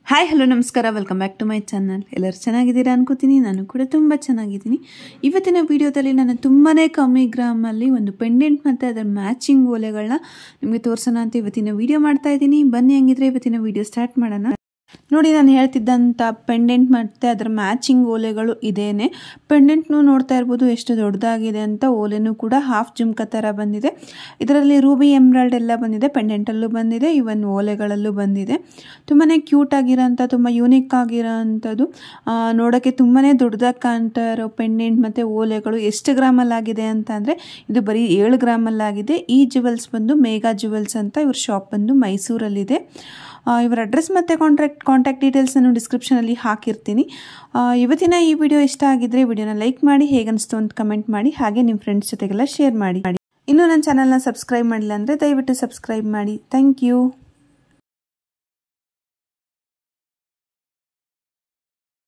hi hello ನಮಸ್ಕಾರ welcome back to my channel ಎಲ್ಲರೂ ಚೆನ್ನಾಗಿದ್ದೀರಾ ಅನ್ಕೋತೀನಿ ನಾನು ಕೂಡ ತುಂಬ ಚೆನ್ನಾಗಿದ್ದೀನಿ ಇವತ್ತಿನ ವಿಡಿಯೋದಲ್ಲಿ ನಾನು ತುಂಬಾ ಕಮ್ಮಿ ಗ್ರಾಮಲ್ಲಿ ಒಂದು ಪೆಂಡೆಂಟ್ ಮತ್ತು ಅದರ ಮ್ಯಾಚಿಂಗ್ ಓಲೆಗಳನ್ನ ನಿಮಗೆ ತೋರಿಸೋಣ ಅಂತ ಇವತ್ತಿನ ವಿಡಿಯೋ ಮಾಡ್ತಾ ಇದ್ದೀನಿ ಬನ್ನಿ ಹಂಗಿದ್ರೆ ಇವತ್ತಿನ ವಿಡಿಯೋ ಸ್ಟಾರ್ಟ್ ಮಾಡೋಣ ನೋಡಿ ನಾನು ಹೇಳ್ತಿದ್ದಂಥ ಪೆಂಡೆಂಟ್ ಮತ್ತು ಅದರ ಮ್ಯಾಚಿಂಗ್ ಓಲೆಗಳು ಇದೇನೆ ಪೆಂಡೆಂಟ್ನು ನೋಡ್ತಾ ಇರ್ಬೋದು ಎಷ್ಟು ದೊಡ್ಡದಾಗಿದೆ ಅಂತ ಓಲೆನೂ ಕೂಡ ಹಾಫ್ ಜುಮ್ಕ ಥರ ಬಂದಿದೆ ಇದರಲ್ಲಿ ರೂಬಿ ಎಮ್ರಾಲ್ಡ್ ಎಲ್ಲ ಬಂದಿದೆ ಪೆಂಡೆಂಟಲ್ಲೂ ಬಂದಿದೆ ಇವನ್ ಓಲೆಗಳಲ್ಲೂ ಬಂದಿದೆ ತುಂಬಾ ಕ್ಯೂಟ್ ಆಗಿರೋಂಥ ತುಂಬ ಯೂನಿಕ್ ಆಗಿರೋಂಥದ್ದು ನೋಡೋಕ್ಕೆ ತುಂಬಾ ದೊಡ್ಡದಾಗಿ ಕಾಣ್ತಾ ಇರೋ ಪೆಂಡೆಂಟ್ ಮತ್ತು ಓಲೆಗಳು ಎಷ್ಟು ಗ್ರಾಮಲ್ಲಾಗಿದೆ ಅಂತ ಅಂದರೆ ಇದು ಬರೀ ಏಳು ಗ್ರಾಮಲ್ಲಾಗಿದೆ ಈ ಜುವೆಲ್ಸ್ ಬಂದು ಮೇಘಾ ಜುವೆಲ್ಸ್ ಅಂತ ಇವ್ರ ಶಾಪ್ ಬಂದು ಮೈಸೂರಲ್ಲಿದೆ ಇವರ ಅಡ್ರೆಸ್ ಮತ್ತು ಕಾಂಟ್ಯಾಕ್ಟ್ ಕಾಂಟ್ಯಾಕ್ಟ್ ಡೀಟೇಲ್ಸ್ ನಾನು ಡಿಸ್ಕ್ರಿಪ್ಷನಲ್ಲಿ ಹಾಕಿರ್ತೀನಿ ಇವತ್ತಿನ ಈ ವಿಡಿಯೋ ಇಷ್ಟ ಆಗಿದ್ದರೆ ವಿಡಿಯೋನ ಲೈಕ್ ಮಾಡಿ ಹೇಗನ್ನಿಸ್ತು ಅಂತ ಕಮೆಂಟ್ ಮಾಡಿ ಹಾಗೆ ನಿಮ್ಮ ಫ್ರೆಂಡ್ಸ್ ಜೊತೆಗೆಲ್ಲ ಶೇರ್ ಮಾಡಿ ಇನ್ನೂ ನನ್ನ ಚಾನಲ್ನ ಸಬ್ಸ್ಕ್ರೈಬ್ ಮಾಡಿಲ್ಲ ಅಂದರೆ ದಯವಿಟ್ಟು ಸಬ್ಸ್ಕ್ರೈಬ್ ಮಾಡಿ ಥ್ಯಾಂಕ್ ಯು